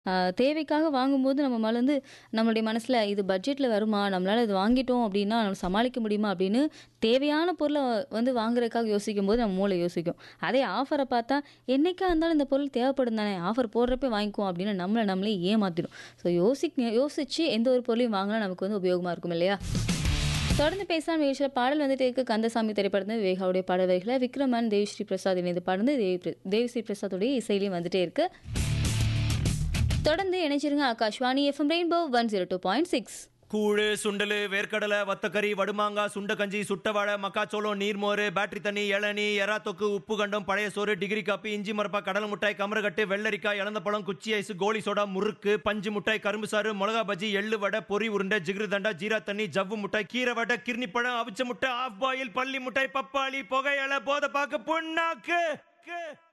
அ தேவைக்காக வாங்கும்போது நம்ம மேல வந்து நம்மளுடைய மனசுல இது பட்ஜெட்ல வருமா? நம்மளால இது வாங்கிட்டோம் அப்டின்னா, நம்ம சமாளிக்க முடியுமா? அப்டின்னு தேவையான பொருள வந்து வாங்குறதுக்காக யோசிக்கும்போது நம்ம மூளை யோசிக்கும். அதே ஆஃபர பார்த்தா, என்னைக்கா இருந்தாலும் இந்த பொருள் தேவைப்படும் தானே, ஆஃபர் போடுறப்ப வாங்கிக்குவோம் அப்டின்னு நம்மள நம்மளே ஏமாத்திடும். ஸோ யோசிக் யோசிச்சு எந்த ஒரு பொருளையும் வாங்குனா நமக்கு வந்து உபயோகமா இருக்கும் இல்லையா? தொடர்ந்து பேசலாம் நிகழ்ச்சியில பாடல் வந்துட்டே இருக்கு. கந்தசாமி திரைப்படத்துல விவேகாவுடைய பாடல் வரிகள விக்ரமன், தேவிஸ்ரீ பிரசாத் இணைந்து பாடுனது தேவி தேவிஸ்ரீ பிரசாத்துடைய இசையிலயும் வந்துட்டே இருக்கு. தொடர்ந்து இணைச்சிருங்க ஆகாஷ்வாணி எஃப்எம் ரெயின்போ 102.6 கூழு சுண்டலு வேர்க்கடலை வத்தக்கறி வடுமாங்கா சுண்டக்கஞ்சி சுட்டவாழை மக்காச்சோளம் நீர்மோர் பேட்டரி தண்ணி இளநீ எறா தொக்கு உப்பு கண்டம் பழைய சோறு டிகிரி காப்பி இஞ்சி மரப்பா கடலை மிட்டாய் கமரகட்டு வெள்ளரிக்காய் இளந்த பழம் குச்சி ஐஸ் கோலி சோடா முறுக்கு பஞ்சு மிட்டாய் கரும்பு சாறு மிளகா பஜ்ஜி எள்ளு வடை பொரி உருண்டை ஜிகிரு தண்டா ஜீரா தண்ணி ஜவ்வு மிட்டாய் கீரை வடை கிர்னி பழம் அவிச்ச முட்டை ஆஃப் பாயில் பள்ளி மிட்டாய் பப்பாளி புகையலை போதை பாக்கு புண்ணாக்கு க்கு.